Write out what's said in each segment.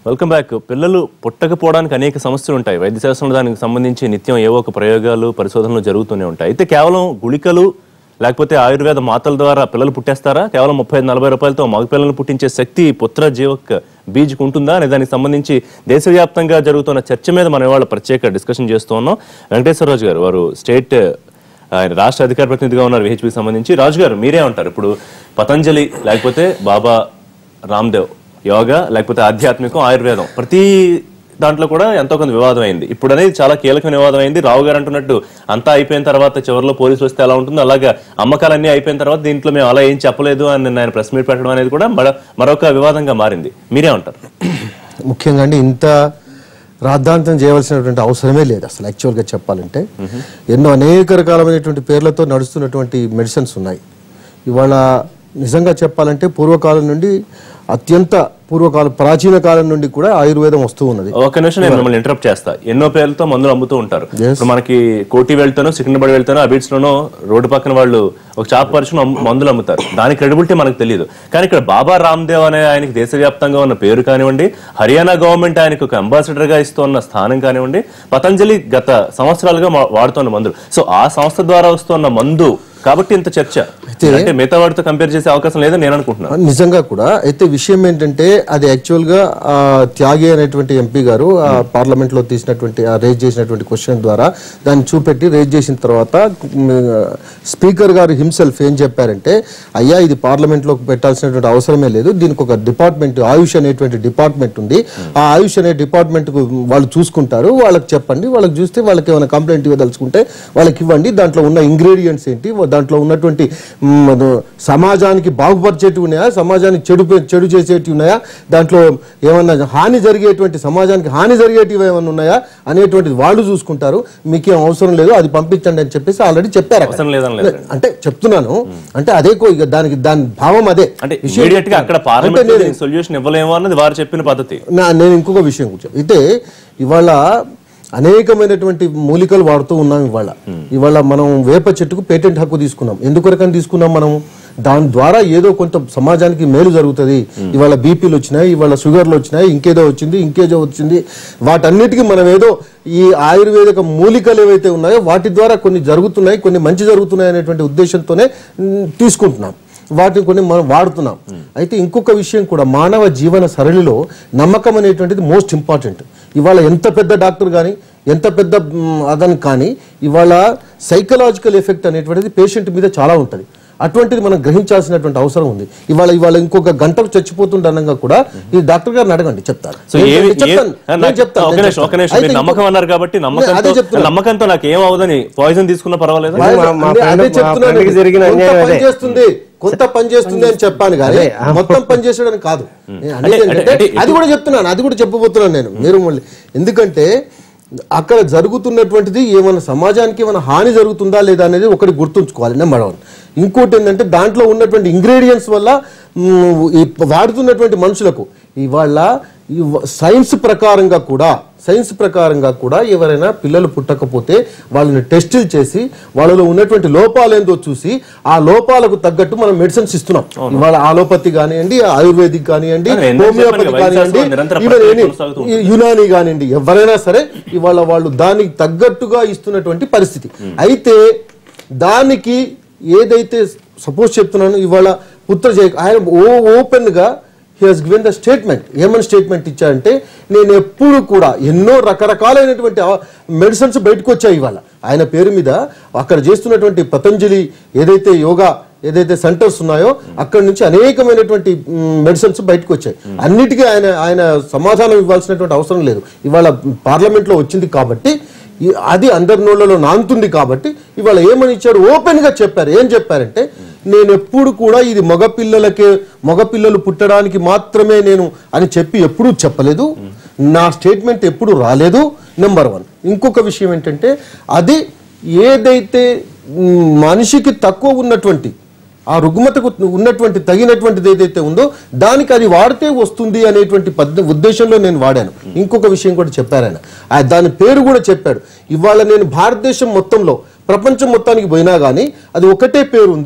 Welcome back పిల్లలు పుట్టకపోవడానికి అనేక సమస్యలు ఉంటాయి వైద్య శాస్త్రంలో దానికి సంబంధించి నిత్యం ఏవో ఒక ప్రయోగాలు పరిశోధనలు జరుగుతూనే ఉంటాయి అయితే కేవలం గుళికలు లేకపోతే ఆయుర్వేద మాతల ద్వారా పిల్లలు పుట్టేస్తారా కేవలం ముప్పై ఐదు నలభై రూపాయలతో మగ పిల్లలను పుట్టించే శక్తి పుత్ర జీవక్ బీజ్కి ఉంటుందా అనే దానికి సంబంధించి దేశవ్యాప్తంగా జరుగుతున్న చర్చ మీద మనం ఇవాళ ప్రత్యేక డిస్కషన్ చేస్తూ ఉన్నాం వెంకటేశ్వరరాజు గారు వారు స్టేట్ ఆయన రాష్ట్ర అధికార ప్రతినిధిగా ఉన్నారు విహెచ్పికి సంబంధించి రాజు గారు మీరే ఉంటారు ఇప్పుడు పతంజలి లేకపోతే బాబా రామ్దేవ్ యోగా లేకపోతే ఆధ్యాత్మికం ఆయుర్వేదం ప్రతి దాంట్లో కూడా ఎంతో కొంత వివాదం అయింది ఇప్పుడు అనేది చాలా కీలకమైన వివాదం అయింది రావు గారు అంటున్నట్టు అంతా అయిపోయిన తర్వాత చివరిలో పోలీసులు వస్తే ఎలా ఉంటుందో అలాగా అమ్మకాలన్నీ అయిపోయిన తర్వాత దీంట్లో మేము అలా ఏం చెప్పలేదు అని నిన్న ఆయన ప్రెస్ మీట్ పెట్టడం అనేది కూడా మరో- మరొక వివాదంగా మారింది మీరే ఉంటారు ముఖ్యంగా అండి ఇంత రాద్ధాంతం చేయవలసినటువంటి అవసరమే లేదు అసలు యాక్చువల్గా చెప్పాలంటే ఎన్నో అనేక రకాలమైనటువంటి పేర్లతో నడుస్తున్నటువంటి మెడిసిన్స్ ఉన్నాయి ఇవాళ నిజంగా చెప్పాలంటే పూర్వకాలం నుండి అత్యంత పూర్వకాలం ప్రాచీన కాలం నుండి కూడా ఆయుర్వేదం వస్తూ ఉన్నది ఒక నిమిషం నేను మిమ్మల్ని ఇంటరప్ట్ చేస్తా ఎన్నో పేర్లతో మందులు అమ్ముతూ ఉంటారు ఇప్పుడు మనకి కోటి వెళ్తానో సికింద్రాబాద్ వెళ్తానో అబిడ్స్ లోనో రోడ్డు పక్కన వాళ్ళు ఒక చాప్ పరిశ్రమ అమ్ము- మందులు అమ్ముతారు దాని క్రెడిబిలిటీ మనకు తెలియదు కానీ ఇక్కడ బాబా రామ్దేవ్ అనే ఆయనకి దేశవ్యాప్తంగా ఉన్న పేరు కానివ్వండి హర్యానా గవర్నమెంట్ ఆయనకు ఒక అంబాసిడర్ గా ఇస్తున్న స్థానం కానివ్వండి పతంజలి గత సంవత్సరాలుగా మా- వాడుతున్న మందులు సో ఆ సంస్థ ద్వారా వస్తున్న మందు కాబట్టి ఇంత చర్చ అంటే మిగతా వాటితో కంపేర్ చేసే అవకాశం లేదని నేను అనుకుంటున్నాను నిజంగా కూడా అయితే విషయం ఏంటంటే అది యాక్చువల్గా ఆ, త్యాగి అనేటువంటి ఎంపీ గారు ఆ పార్లమెంట్ లో తీసినటువంటి ఆ రేజ్ చేసినటువంటి క్వశ్చన్ ద్వారా దాన్ని చూపెట్టి రేజ్ చేసిన తర్వాత స్పీకర్ గారు హిమ్సెల్ఫ్ ఏం చెప్పారంటే అయ్యా ఇది పార్లమెంట్ లో పెట్టాల్సినటువంటి అవసరమే లేదు దీనికి ఒక డిపార్ట్మెంట్ ఆయుష్ అనేటువంటి డిపార్ట్మెంట్ ఉంది ఆ ఆయుష్ అనే డిపార్ట్మెంట్ కు వాళ్ళు చూసుకుంటారు వాళ్ళకి చెప్పండి వాళ్ళకి చూస్తే వాళ్ళకి ఏమైనా కంప్లైంట్ ఇవ్వదలుచుకుంటే వాళ్ళకి ఇవ్వండి దాంట్లో ఉన్న ఇంగ్రీడియంట్స్ ఏంటి దాంట్లో ఉన్నటువంటి మ్, అది సమాజానికి బాగుపరిచేటివి ఉన్నాయా సమాజానికి చెడు పే- చెడు చేసేటివి ఉన్నాయా దాంట్లో ఏమన్నా హాని జరిగేటువంటి సమాజానికి హాని జరిగేటివి ఏమైనా ఉన్నాయా అనేటువంటిది వాళ్ళు చూసుకుంటారు మీకేం అవసరం లేదు అది పంపించండి అని చెప్పేసి ఆల్రెడీ చెప్పారు అక్కడ. అవసరం లేదని లేదు అంటే చెప్తున్నాను అంటే అదే కో- ఇక దానికి దాని భావం అదే అంటే విషయం ఇమీడియట్ గా అక్కడ అంటే పార్లమెంట్ నేను- సొల్యూషన్ ఇవ్వలేమో అన్నది వారు చెప్పిన పద్ధతి నా నేను ఇంకొక విషయం కూర్చో అయితే ఇవాళ అనేకమైనటువంటి మూలికలు వాడుతూ ఉన్నాం ఇవాళ ఇవాళ మనం వేప చెట్టుకు పేటెంట్ హక్కు తీసుకున్నాం ఎందుకొరకని తీసుకున్నాం మనం దాని ద్వారా ఏదో కొంత సమాజానికి మేలు జరుగుతుంది ఇవాళ బీపీలు వచ్చినాయి ఇవాళ షుగర్లు వచ్చినాయి ఇంకేదో వచ్చింది ఇంకేదో వచ్చింది వాటన్నిటికీ మనం ఏదో ఈ ఆయుర్వేదిక మూలికలు ఏవైతే ఉన్నాయో వాటి ద్వారా కొన్ని జరుగుతున్నాయి కొన్ని మంచి జరుగుతున్నాయి అనేటువంటి ఉద్దేశంతోనే మ్, తీసుకుంటున్నాం వాటిని కొన్ని మనం వాడుతున్నాం అయితే ఇంకొక విషయం కూడా మానవ జీవన సరళిలో నమ్మకం అనేటువంటిది మోస్ట్ ఇంపార్టెంట్ ఇవాళ ఎంత పెద్ద డాక్టర్ కానీ ఎంత పెద్ద మ్, అదని కానీ ఇవాళ సైకలాజికల్ ఎఫెక్ట్ అనేటువంటిది పేషెంట్ మీద చాలా ఉంటుంది అటువంటిది మనం గ్రహించాల్సినటువంటి అవసరం ఉంది ఇవాళ ఇవాళ ఇంకొక గంటకు చచ్చిపోతుండనంగా కూడా ఈ డాక్టర్ గారిని అడగండి చెప్తారు సో నేను ఏమి చెప్తాను, ఏ- నేను నాకు- చెప్తాను, ఒక నేను నిమిషం, ఒక చెప్తాను. నిమిషం. అయితే మీరు ఇంకొక- నమ్మకం అన్నారు కాబట్టి అదే నమ్మకంతో చెప్తున్నాను. నమ్మకంతో నాకు ఏం అవదని పాయిజన్ తీసుకున్నా పర్వాలేదు వాళ్ళు మా- మా అదే- friend- అదే మా చెప్తున్నాను friend కి జరిగిన కొంత అన్యాయం పని అదే. చేస్తుంది కొంత పని చేస్తుంది అని చెప్పాను కానీ మొత్తం పని చేసాడని కాదు నేను అనేది అంటే- ఏంటంటే, అంటే- అది కూడా చెప్తున్నాను అది కూడా చెప్పబోతున్నాను నేను మీరు మళ్ళీ ఎందుకంటే అక్కడ జరుగుతున్నటువంటిది ఏమైనా సమాజానికి ఏమైనా హాని జరుగుతుందా లేదా అనేది ఒకటి గుర్తుంచుకోవాలి నెంబర్ వన్ ఇంకోటి ఏంటంటే దాంట్లో ఉన్నటువంటి ఇంగ్రీడియంట్స్ వల్ల మ్, ఈ వాడుతున్నటువంటి మనుషులకు ఇవాళ ఈ వ- సైన్స్ ప్రకారంగా కూడా సైన్స్ ప్రకారంగా కూడా ఎవరైనా పిల్లలు పుట్టకపోతే వాళ్ళని టెస్టులు చేసి వాళ్ళలో ఉన్నటువంటి లోపాలు ఏందో చూసి ఆ లోపాలకు తగ్గట్టు మనం మెడిసిన్స్ ఇస్తున్నాం ఇవాళ ఆలోపతి కానివ్వండి ఆయుర్వేదిక్ కానివ్వండి కానీ ఎందుకు హోమియోపతి చెప్పండి, కానివ్వండి వైద్యశాస్త్రం నిరంతర ఈవెన్ ప్రక్రియ ఎనీ కొనసాగుతూ ఈ యునాని కానివ్వండి ఎవరైనా సరే ఇవాళ వాళ్ళు దానికి తగ్గట్టుగా ఇస్తున్నటువంటి పరిస్థితి అయితే దానికి ఏదైతే సపోజ్ చెప్తున్నాను ఇవాళ పుత్ర జయ ఆయన ఓ ఓపెన్ గా he has given the statement ఏమని స్టేట్మెంట్ ఇచ్చారంటే నేను ఎప్పుడు కూడా ఎన్నో రకరకాలైనటువంటి మెడిసిన్స్ బయటకు వచ్చాయి ఇవాళ ఆయన పేరు మీద అక్కడ చేస్తున్నటువంటి పతంజలి ఏదైతే యోగా ఏదైతే సెంటర్స్ ఉన్నాయో అక్కడ నుంచి అనేకమైనటువంటి మెడిసిన్స్ బయటకు వచ్చాయి అన్నిటికీ ఆయన ఆయన సమాధానం ఇవ్వాల్సినటువంటి అవసరం లేదు ఇవాళ పార్లమెంట్ లో వచ్చింది కాబట్టి ఈ- అది అందరి నోళ్లలో నాంతుంది కాబట్టి ఇవాళ ఏమని ఇచ్చారు ఓపెన్ గా చెప్పారు ఏం చెప్పారంటే నేను ఎప్పుడు కూడా ఇది మగపిల్లలకే మగపిల్లలు పుట్టడానికి మాత్రమే నేను అని చెప్పి ఎప్పుడూ చెప్పలేదు నా స్టేట్మెంట్ ఎప్పుడు రాలేదు నెంబర్ వన్ ఇంకొక విషయం ఏంటంటే అది ఏదైతే మ్, మనిషికి తక్కువ ఉన్నటువంటి ఆ రుగ్మతకు ఉన్నటువంటి తగినటువంటిది ఏదైతే ఉందో దానికి అది వాడితే వస్తుంది అనేటువంటి పద్ధ ఉద్దేశంలో నేను వాడాను ఇంకొక విషయం కూడా చెప్పారు ఆయన ఆ దాని పేరు కూడా చెప్పాడు ఇవాళ నేను భారతదేశం మొత్తంలో ప్రపంచం మొత్తానికి పోయినా కానీ అది ఒకటే పేరు ఉంది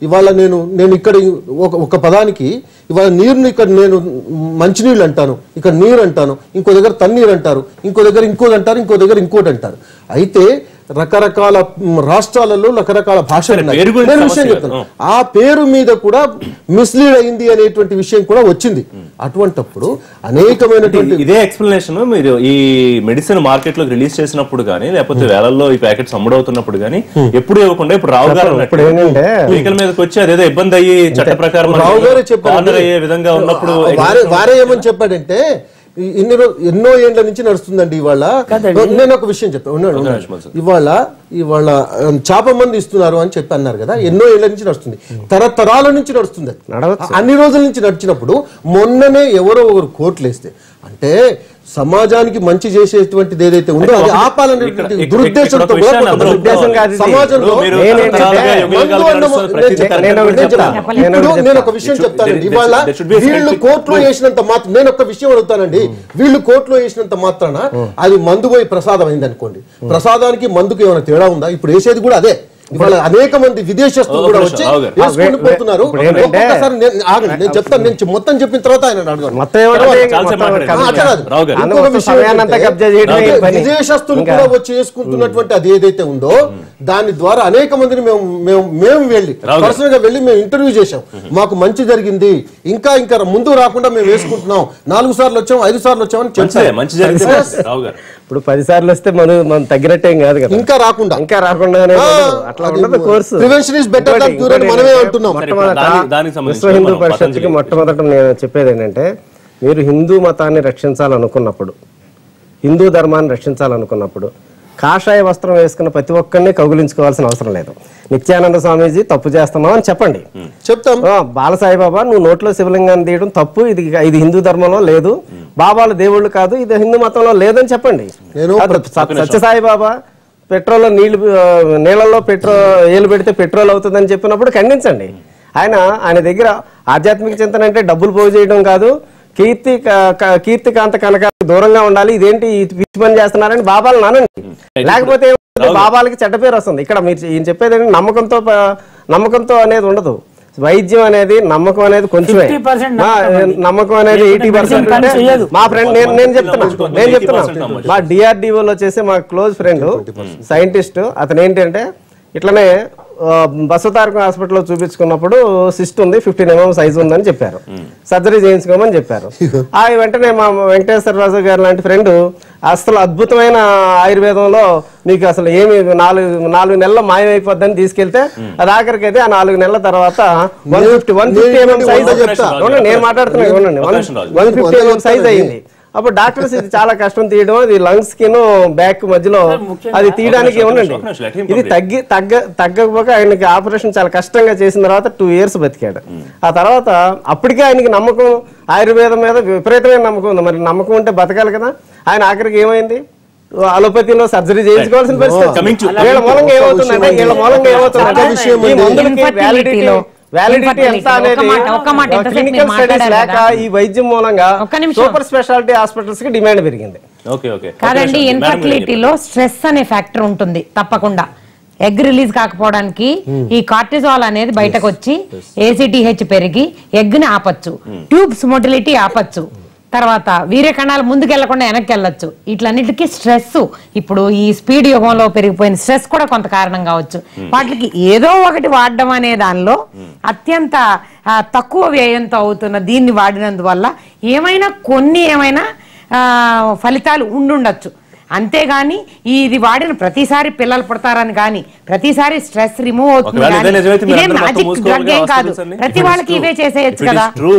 ఇవాళ నేను నేను ఇక్కడ ఒక ఒక పదానికి ఇవాళ నీరుని ఇక్కడ నేను మంచినీళ్ళు అంటాను ఇక్కడ నీరు అంటాను ఇంకో దగ్గర తన్నీరు అంటారు ఇంకో దగ్గర ఇంకోటి అంటారు ఇంకో దగ్గర ఇంకోటి అంటారు అయితే రకరకాల మ్, రాష్ట్రాలలో రకరకాల భాషలు ఉన్నాయి. పేరు గురించి నేను సమస్య విషయం కాదు. చెప్తాను ఆ పేరు మీద కూడా మిస్లీడ్ అయింది అనేటువంటి విషయం కూడా వచ్చింది అటువంటప్పుడు అనేకమైనటువంటి ఇదే ఎక్స్ప్లెనేషన్ మీరు ఈ మెడిసిన్ మార్కెట్ లోకి రిలీజ్ చేసినప్పుడు కానీ లేకపోతే వేలల్లో ఈ ప్యాకెట్స్ అమ్ముడవుతున్నప్పుడు కానీ ఎప్పుడు ఇవ్వకుండా ఇప్పుడు రావు గారు అన్నట్టు ఇప్పుడు ఏంటంటే వెహికల్ మీదకి వచ్చి అదేదో ఇబ్బంది అయ్యి చట్ట ప్రకారం రావు గారే చెప్పారు కార్నర్ అయ్యే విధంగా ఉన్నప్పుడు వారే వారే ఏమని చెప్పాడంటే ఈ- ఇన్ని రో- ఎన్నో ఏండ్ల నుంచి నడుస్తుందండి ఇవాళ నేను ఒక విషయం చెప్తాను ఉన్నాడు, ఉన్నాడు. ఇవాళ ఇవాళ ఆ, చేప మంది ఇస్తున్నారు అని చెప్పి అన్నారు కదా ఎన్నో ఏళ్ల నుంచి నడుస్తుంది తరతరాల నుంచి నడుస్తుంది అది. నడవచ్చు. అన్ని రోజుల నుంచి నడిచినప్పుడు మొన్ననే ఎవరో ఒకరు కోట్లు వేస్తే అంటే సమాజానికి మంచి చేసేటువంటిది ఏదైతే ఉందో అది ఆపాలనేటువంటి ఇక్కడ- దురుద్దేశంతో ఇక్కడ ఒక కూడా విషయాన్ని అందరూ కొట్టబడింది. ఉద్దేశం కాదు ఇది. సమాజంలో మీరు నేనేంటంటే తరతరాలుగా యుగాలుగా మందు అన్న నడుస్తున్న ప్రతి నేను- తరం నేను ఒకటి గురించి చెప్తా. చెప్తాను. నేను ఇప్పుడు ఒకటి నేను చెప్తా. ఒక విషయం There should- చెప్తానండి there- ఇవాళ there should be a వీళ్ళు scientific కోర్టులో వేసినంత మాత్రం నేను ఒక విషయం అడుగుతానండి వీళ్ళు కోర్టులో వేసినంత మాత్రాన అది మందు పోయి ప్రసాదం అయింది అనుకోండి ప్రసాదానికి మందుకు ఏమైనా తేడా ఉందా ఇప్పుడు వేసేది కూడా అదే ఇవాళ అనేక మంది విదేశస్తులు ఒక కూడా నిమిషం, వచ్చి రావు గారు. వేసుకొని వే- వే- పోతున్నారు ఇప్పుడు ఏంటంటే- ఒక్కొక్కసారి నేను ఆగండి నేను చెప్తాను నేను మొత్తం చెప్పిన తర్వాత ఆయన అడగండి మొత్తం ఏమంటే చాలా మొత్తం సేపు మాట్లాడారు. కబ్జా. అట్లా కాదు. రావు గారు. అన్న ఇంకొక మొత్తం విషయం సమయాన్నంతా ఏంటంటే, కబ్జా చేయడమే అంటే ఈ పని. విదేశస్తులు ఇంకా- కూడా వచ్చి చేసుకుంటున్నటువంటి అది ఏదైతే ఉందో దాని ద్వారా అనేక మందిని మేము మేము మేము వెళ్ళి రావు గారు. పర్సనల్ గా వెళ్ళి మేము ఇంటర్వ్యూ చేశాం మాకు మంచి జరిగింది ఇంకా ఇంకా ముందు రాకుండా మేము వేసుకుంటున్నాం నాలుగు సార్లు వచ్చాం ఐదు సార్లు వచ్చామని మంచిదే చెప్పారు మంచి జరిగితే మంచిదే, రావు గారు ఇప్పుడు పది సార్లు వస్తే మనం మనం తగ్గినట్టేం కాదు కదా ఇంకా రాకుండా ఇంకా రాకుండా అట్లా ఉండదు course prevention is better than cure అని మనమే అంటున్నాం సరే, ఇప్పుడు మొట్టమొదట దాని- దానికి సంబంధించి విశ్వ హిందూ మనం పరిషత్కి పతంజలి- మొట్టమొదట నేను చెప్పేది ఏంటంటే మీరు హిందూ మతాన్ని రక్షించాలనుకున్నప్పుడు హిందూ ధర్మాన్ని రక్షించాలనుకున్నప్పుడు కాషాయ వస్త్రం వేసుకున్న ప్రతి ఒక్కరిని కౌగులించుకోవాల్సిన అవసరం లేదు నిత్యానంద స్వామీజీ తప్పు చేస్తున్నావు అని చెప్పండి చెప్తాం ఆ, బాలసాయిబాబా నువ్వు నోట్లో శివలింగాన్ని తీయడం తప్పు ఇది ఇది హిందూ ధర్మంలో లేదు బాబాలు దేవుళ్ళు కాదు ఇది హిందూ మతంలో లేదని చెప్పండి నేను అది స- సత్యసాయిబాబా పెట్రోల్ నీళ్లు ఆ, నీళ్ళల్లో పెట్రోల్ ఏలు పెడితే పెట్రోల్ అవుతుందని చెప్పినప్పుడు ఖండించండి ఆయన ఆయన దగ్గర ఆధ్యాత్మిక చింతన అంటే డబ్బులు పోగు చేయడం కాదు కీర్తి క- క- కీర్తి కాంత కనకాలకు దూరంగా ఉండాలి ఇదేంటి ఈ పిచ్చి పని చేస్తున్నారని బాబాలు నానండి లేకపోతే ఏమవుతుంది? బాబాలకి చెడ్డ పేరు వస్తుంది ఇక్కడ మీరు ఈయన చెప్పేది ఏంటి? నమ్మకంతో ప- నమ్మకంతో అనేది ఉండదు వైద్యం అనేది నమ్మకం అనేది కొంచెమే 50% ఆ, నమ్మకం అనేది ఎయిటీ పర్సెంట్ పని చేయదు. మా ఫ్రెండ్ నేను నేను చెప్తున్నా నమ్మకం. నేను 80% చెప్తున్నా నమ్మకం. మా డిఆర్డిఓలో చేసే మా క్లోజ్ ఫ్రెండ్ సైంటిస్ట్ అతను ఏంటంటే ఇట్లనే ఆ, బసవతారకం హాస్పిటల్లో చూపించుకున్నప్పుడు సిస్ట్ ఉంది ఫిఫ్టీన్ ఎంఎం సైజ్ ఉందని చెప్పారు సర్జరీ చేయించుకోమని చెప్పారు ఆ వెంటనే మా వెంకటేశ్వరరాజు గారు లాంటి ఫ్రెండ్ అసలు అద్భుతమైన ఆయుర్వేదంలో మీకు అసలు ఏమి నాలుగు నాలుగు నెలల మాయమైపోద్దని తీసుకెళ్తే అది ఆఖరికి అయితే ఆ నాలుగు నెలల తర్వాత one fifty one fifty mm size నేను చెప్తా నేను మాట్లాడుతున్నాను అవునండి one one fifty mm size అయింది అప్పుడు డాక్టర్స్ ఇది చాలా కష్టం తీయడం అది లంగ్స్ కిను బ్యాక్ మధ్యలో అది తీయడానికి ఒక నిమిషం, ఉండండి ఒక నిమిషం, let him ఇది complete. తగ్గి తగ్గ తగ్గకపోక ఆయనకి ఆపరేషన్ చాలా కష్టంగా చేసిన తర్వాత టూ ఇయర్స్ బతికాడు ఆ తర్వాత అప్పటికే ఆయనకి నమ్మకం ఆయుర్వేదం మీద విపరీతమైన నమ్మకం ఉంది మరి నమ్మకం ఉంటే బతకాలి కదా ఆయన ఆఖరికి ఏమైంది అలోపతిలో సర్జరీ చేయించుకోవాల్సిన పరిస్థితి Coming to- వీళ్ళ మూలంగా ఏమవుతుందంటే వీళ్ళ మూలంగా ఏమవుతుందంటే విషయం ఈ ఉంది. మందులకి వ్యాలిడిటీ Infertility-లో వ్యాలిడిటీ Infertility. ఎంత అనేది ఒక్క మాట, ఒక్క మాట, ఎంతసేపు క్లినికల్ మీరు స్టడీస్ మాట్లాడారు లేక కదా. ఈ వైద్యం మూలంగా ఒక్క నిమిషం. సూపర్ స్పెషాలిటీ హాస్పిటల్స్ కి డిమాండ్ పెరిగింది ఓకే ఓకే కాదండి ఓకే, మేడం గారు ఇన్ఫర్టిలిటీలో స్ట్రెస్ అనే ఫ్యాక్టర్ ఉంటుంది తప్పకుండా ఎగ్ రిలీజ్ కాకపోవడానికి ఈ కార్టిజాల్ అనేది బయటకు వచ్చి ఏసీటీహెచ్ పెరిగి ఎగ్ ని ఆపచ్చు ట్యూబ్స్ మొటిలిటీ ఆపచ్చు తర్వాత వీర్య కణాలు ముందుకెళ్లకుండా వెనక్కి వెళ్ళొచ్చు వీటన్నిటికీ స్ట్రెస్ ఇప్పుడు ఈ స్పీడ్ యుగంలో పెరిగిపోయిన స్ట్రెస్ కూడా కొంత కారణం కావచ్చు వాటికి ఏదో ఒకటి వాడడం అనే దానిలో అత్యంత ఆ, తక్కువ వ్యయంతో అవుతున్న దీన్ని వాడినందువల్ల ఏమైనా కొన్ని ఏమైనా ఆ, ఫలితాలు ఉండుండొచ్చు అంతేగాని ఇది వాడిన ప్రతిసారి పిల్లలు పుడతారని కానీ ప్రతిసారి స్ట్రెస్ రిమూవ్ అవుతుంది ఒకవేళ ఇదే కానీ నిజమైతే మీరు ఇదేం అందరూ మొత్తం మ్యాజిక్ మూసుకోవాలి డ్రగ్ ఏం కదా కాదు hospitals అన్ని? ప్రతి వాళ్ళకి ఇవే చేసేయచ్చు కదా ట్రూ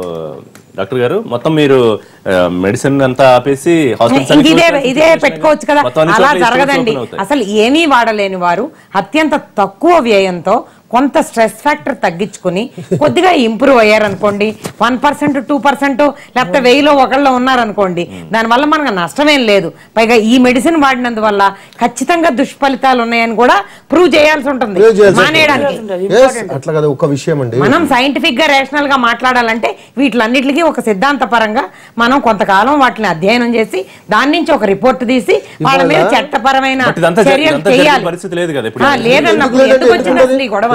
డాక్టర్ గారు మొత్తం మీరు మెడిసిన్ అంతా ఆపేసి hospitals ఇంక అన్ని ఇదే close ఇదే చేసిన పెట్టుకోవచ్చు కదా మొత్తం అన్ని అలా చోట్ల ఈ stores జరగదండి open అవుతాయి. అసలు ఏమీ వాడలేని వారు అత్యంత తక్కువ వ్యయంతో కొంత స్ట్రెస్ ఫ్యాక్టర్ తగ్గించుకుని కొద్దిగా ఇంప్రూవ్ అయ్యారనుకోండి వన్ పర్సెంట్ టూ పర్సెంట్ లేకపోతే వెయ్యిలో ఒకళ్ళు ఉన్నారనుకోండి దానివల్ల మనకు నష్టమేం లేదు పైగా ఈ మెడిసిన్ వాడినందువల్ల ఖచ్చితంగా దుష్ఫలితాలు ఉన్నాయని కూడా ప్రూవ్ చేయాల్సి ఉంటుంది Prove చేయాల్సి ఉంటుంది. మానేయడానికి Yes, అట్లా కదా ఒక విషయం అండి మనం సైంటిఫిక్ గా రేషనల్ గా మాట్లాడాలంటే వీటిలన్నిటికీ ఒక సిద్ధాంత పరంగా మనం కొంతకాలం వాటిని అధ్యయనం చేసి దాని నుంచి ఒక రిపోర్ట్ తీసి వాళ్ళ మీద ఇవాళ- చట్టపరమైన బట్ ఇదంతా జరి- చర్యలు ఇదంతా జరిగే చేయాలి పరిస్థితి లేదు కదా ఇప్పుడు ఆ, లేదన్నప్పుడు ఎందుకు ఎందుకు లేదండి? వచ్చింది అసలు ఈ గొడవ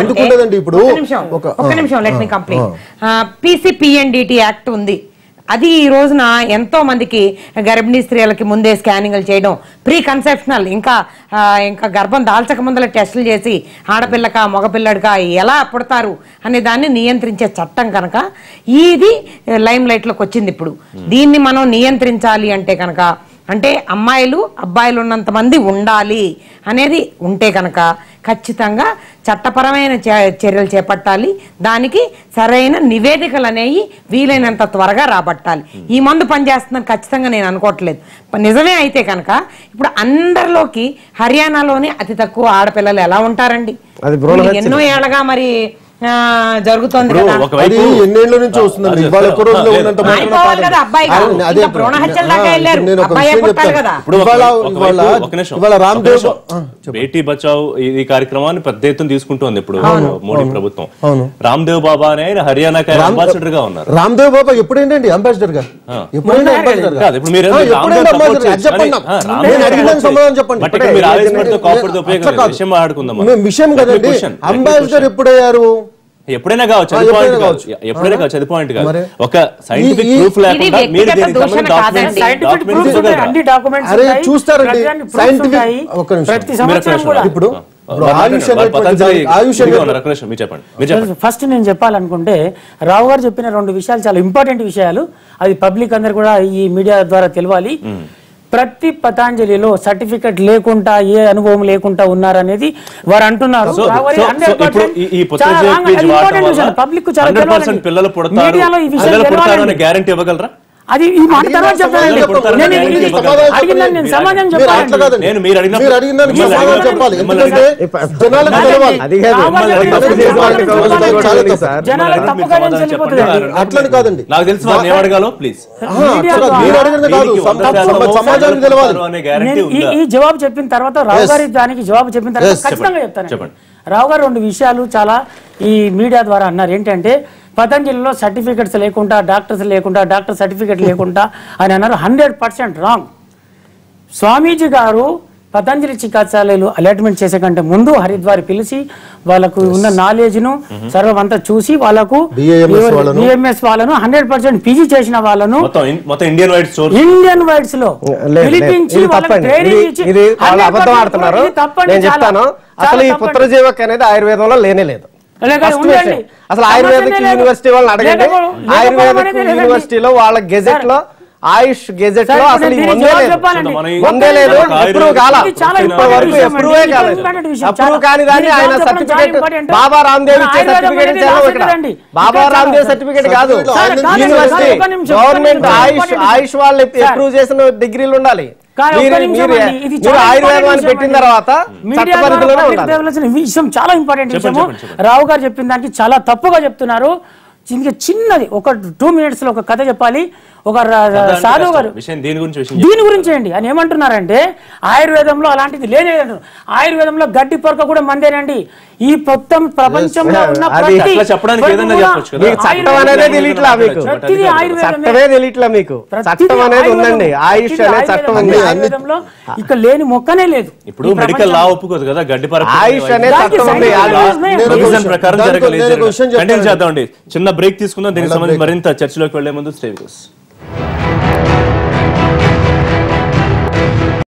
ఎందుకు ఉండదండి ఇప్పుడు ఒక్క నిమిషం ఒక- ఒక్క నిమిషం let me complete PCPNDT act ఉంది అది ఈ రోజున ఎంతో మందికి గర్భిణీ స్త్రీలకి ముందే స్కానింగ్లు చేయడం ప్రీ కన్సెప్షనల్ ఇంకా ఆ, ఇంకా గర్భం దాల్చక ముందర టెస్టులు చేసి ఆడపిల్లక మగపిల్లడిక ఎలా పుడతారు అనే దాన్ని నియంత్రించే చట్టం కనుక ఇది లైమ్ లైట్లోకి వచ్చింది ఇప్పుడు దీన్ని మనం నియంత్రించాలి అంటే కనుక అంటే అమ్మాయిలు అబ్బాయిలు ఉన్నంత మంది ఉండాలి అనేది ఉంటే కనుక ఖచ్చితంగా చట్టపరమైన చే- చర్యలు చేపట్టాలి దానికి సరైన నివేదికలు అనేవి వీలైనంత త్వరగా రాబట్టాలి ఈ మందు పనిచేస్తుందని ఖచ్చితంగా నేను అనుకోవట్లేదు ప- నిజమే అయితే కనుక ఇప్పుడు అందరిలోకి హర్యానాలోనే అతి తక్కువ ఆడపిల్లలు ఎలా ఉంటారండి అది భ్రూణ వీళ్ళు ఎన్నో ఏళ్ళగా మరి ఆ, జరుగుతోంది ఇప్పుడు కదా అది ఒకవైపు ఎన్నేళ్ల నుంచి వస్తుందండి ఇవాళ ఒక్క రోజులో లేదు. ఉన్నంత మాత్రాన అయిపోవాలి కదా కాదండి. అబ్బాయి అవును, కాదు. అదే ఇంకా భ్రూణ హత్యల దాకా ఆ, వెళ్ళారు. నేను ఒక అబ్బాయే విషయం పుట్టాలి చెప్తాను. కదా. ఇప్పుడు ఒక- ఇవాళ ఒకవైపు- ఇవాళ ఒక నిమిషం. ఇవాళ ఒక రామ్దేవ్ నిమిషం. ఆ, చెప్పండి. బేటీ బచావ్ ఈ ఈ కార్యక్రమాన్ని పెద్ద ఎత్తున తీసుకుంటోంది ఇప్పుడు మోడీ ప్రభుత్వం అవును. రామ్దేవ్ బాబా అనే ఆయన హర్యానాకి అంబాసిడర్ గా ఉన్నారు రామ్దేవ్ బాబా ఎప్పుడేంటండి అంబాసిడర్ గా ఎప్పుడైనా అంబాసిడర్ గా కాదు, ఇప్పుడు మీరు ఆ, రామ్దేవ్ ఎప్పుడైనా support అంబాసిడర్ అది చేయొచ్చు. చెప్పండి కానీ, ఆ, నాకు. రామ్దేవ్ నేను అడిగిన support సమాధానం చేయొచ్చు. చెప్పండి బట్ ఇక్కడ మీరు ఆవేశపడితే కోపడితే ఉపయోగం అట్లా లేదు. కాదు. విషయం మాట్లాడుకుందాం మనం. మేము విషయం Let me కదండి question, let me ambassador question. ఎప్పుడయ్యారు ఎప్పుడైనా కావచ్చు ఆ, అది ఎప్పుడైనా పాయింట్ కాదు కావచ్చు. ఎప్పుడైనా కావచ్చు అది పాయింట్ కాదు మరి? ఒక సైంటిఫిక్ ఈ- ఈ- ప్రూఫ్ లేకుండా ఇది మీరు వ్యక్తిగత దీనికి దూషణ సంబంధించి కాదండి. documents- సైంటిఫిక్ documents ప్రూఫ్స్ ఉన్నాయి ఇవ్వగలరా? అన్ని డాక్యుమెంట్స్ అరే, ఉన్నాయి చూస్తారండి. ప్రతి దానికి proofs Scientific- ఉంటాయి. ఒక్క నిమిషం. ప్రతి మీరు సంవత్సరం ఒక కూడా నిమిషం. ఇప్పుడు ఆ, ఇప్పుడు ఆ, ఆయుష్ పతంజలి- అనేటువంటి పతంజలి దానికి- ఆయుష్ ఇదిగో అనేది- ఉన్నారు, ఒక నిమిషం, మీరు చెప్పండి మీరు చెప్పండి ఫస్ట్ నేను చెప్పాలనుకుంటే రావు గారు చెప్పిన రెండు విషయాలు చాలా ఇంపార్టెంట్ విషయాలు అది పబ్లిక్ అందరు కూడా ఈ మీడియా ద్వారా తెలియాలి ప్రతి పతాంజలిలో సర్టిఫికెట్ లేకుండా ఏ అనుభవం లేకుండా ఉన్నారనేది వారు అంటున్నారు సో- రావు గారు సో- 100% సో ఇప్పుడు ఈ- ఈ పుత్ర చాలా జయ wrong. పేజ్ అది వాడటం important విషయం. వల్ల పబ్లిక్ చాలా 100% తెలవాలండి. పిల్లలు పుడతారు మీడియాలో ఈ విషయం పిల్లలు పుడతారు అనే తెలవాలండి. గ్యారంటీ ఇవ్వగలరా అది ఈ మాట తర్వాత చెప్తానండి పిల్లలు పుడతారని నేను గ్యారెంటీ ఇది- ఇవ్వగలరా? అడిగిన దానికి నేను సమాధానం మీరు అట్లా చెప్పాలండి కాదండి. నేను మీరు అడిగిన- మీరు అడిగిన దానికి మిమ్మల్ని సమాధానం అడిగిన- చెప్పాలి మిమ్మల్ని ఎందుకంటే జనాలకు కాదండి. తెలవాలి అది కాదు రావు గారు మిమ్మల్ని చెప్పిన అడిగిన సమాధానం సమాధానం చెప్పాలి. చాలా తప్పు. సార్ జనాలకు మీరు తప్పుగా సమాధానం వెళ్ళిపోతుంది చెప్పండి. అట్లని కాదండి నాకు తెలిసి వారిని ఏమడగాలో ప్లీజ్ ఆహా, అట్లా కాదు. మీరు అడిగినది కాదు దీనికి వంద సమ- శాతం సమ- సమాజానికి తెలవాలి అనే గ్యారంటీ నేను ఈ ఉందా ఈ జవాబు చెప్పిన తర్వాత రావు Yes. గారి దానికి జవాబు చెప్పిన తర్వాత Yes. ఖచ్చితంగా చెప్పండి. చెప్తాను చెప్పండి. రావు గారు రెండు విషయాలు చాలా ఈ మీడియా ద్వారా అన్నారు ఏంటంటే పతంజలిలో సర్టిఫికెట్స్ లేకుండా డాక్టర్స్ లేకుండా డాక్టర్ సర్టిఫికెట్ లేకుండా అని అన్నారు హండ్రెడ్ పర్సెంట్ రాంగ్ స్వామీజీ గారు పతంజలి చికిత్సాలయాలు అలాట్మెంట్ చేసే కంటే ముందు హరిద్వార్ పిలిచి వాళ్ళకు ఉన్న నాలెడ్జ్ ను సర్వమంతా చూసి వాళ్ళకు BAMS వాళ్ళను. బిఎంఎస్ వాళ్ళను హండ్రెడ్ పర్సెంట్ పీజీ చేసిన వాళ్ళను మొత్తం ఇన్- మొత్తం Indian wide source Indian wides లో లేదు, లేదు. పిలిపించి ఇది వాళ్ళకి తప్పండి ట్రైనింగ్ ఇది- ఇచ్చి ఇది వాళ్ళు 100% అబద్ధం ఆడుతున్నారు ఇది తప్పండి నేను చాలా. చెప్తాను చాలా అసలు ఈ తప్పండి. పుత్రజీవక అనేది ఆయుర్వేదంలో లేనే లేదు లేక First ఉండండి. విషయం. అసలు ఆయుర్వేదిక్ సమస్యనే లేదు. యూనివర్సిటీ వాళ్ళని అడగండి లేకపో- లేకపోవడం ఆయుర్వేదిక్ అనేది లేదండి. యూనివర్సిటీలో వాళ్ళ గెజెట్ లో ఆయుష్ గెజెట్ సార్, లో ఇప్పుడు అసలు ఈ నేను ముందే జవాబు లేదు చెప్పాలండి. మన ఈ- ముందే లేదు ఒక ఎప్పుడు ఆయుర్వేదిక్ కాల ఇది చాలా ఇప్పటి important వరకు విషయం ఎప్పుడూ అండి. ఇది కాలేదు important విషయం. అప్పుడు చాలా- కాని దాన్ని ఇది ఆయన జవాబు చెప్పడం చాలా సర్టిఫికేట్ important. బాబా రామ్దేవ్ ఇచ్చే ఆయుర్వేదం సర్టిఫికేట్ అనేది ఇచ్చారు రాసి ఇక్కడ కదండి. బాబా ఇక్కడ రామ్దేవ్ చాలా- సర్టిఫికేట్ కాదు సర్టిఫికేట్ సార్, కాదండి, యూనివర్సిటీ ఒక్క నిమిషం, గవర్నమెంట్ ఒక్క నిమిషం, ఆయుష్ ఒక్క నిమిషం. ఆయుష్ వాళ్ళు సార్. అప్రూవ్ చేసిన డిగ్రీలు ఉండాలి కానీ ఒక్క మీరు నిమిషం మీరు అండి, ఇది మీరు చాలా ఆయుర్వేదం important అని విషయం పెట్టిన అండి. తర్వాత మీడియా చట్ట ద్వారా పరిధిలోనే public ఉండాలి తెలియాల్సిన విషయం చాలా ఇంపార్టెంట్ చెప్పండి, విషయము చెప్పండి, చెప్పండి. రావు గారు చెప్పిన దానికి చాలా తప్పుగా చెప్తున్నారు ఇంకా చిన్నది ఒక టూ మినిట్స్ లో ఒక కథ చెప్పాలి ఒక ర- ర- సాధువు గారు విషయం దీని గురించి విషయం దీని గురించి అండి అని ఏమంటున్నారంటే ఆయుర్వేదంలో అలాంటిది లేనే లేదంటారు ఆయుర్వేదంలో గడ్డి పొరక కూడా మందేనండి ఈ మొత్తం ప్రపంచంలో ఉన్న అది ప్రతి అట్లా చెప్పడానికి పొరకు ఏదైనా కూడా చెప్పొచ్చు కదా. మీకు చట్టం ఆయుర్వేదం అనేది ఆయుర్వేదం తెలియట్లా మీకు ప్రతిదీ ఆయుర్వేదమే. చట్టమే తెలియట్లా మీకు ప్రతిదీ చట్టం అనేది ఆయుర్వేదం. ఉందండి ఆయుష్ ప్రతిదీ అనే చట్టం ఆయుర్వేదం. ఉంది ఆయుర్వేదంలో ఇక్కడ లేని మొక్కనే లేదు ఇప్పుడు ఈ మెడికల్ లా ప్రపంచంలో. ఒప్పుకోదు కదా గడ్డి పరక ఆయుష్ అనే దానికి చట్టం ఉంది సైన్స్ ఆ- ఉంది. నేను ఒక రీజన్ విషయం- ప్రకారం దాంట్లో జరగలేదు నేను ఒక విషయం కంటిన్యూ చెప్తాను. చేద్దామండి చిన్న బ్రేక్ తీసుకుందాం దీనికి సంబంధించి మరింత చర్చలోకి వెళ్లే ముందు స్టే విత్ us.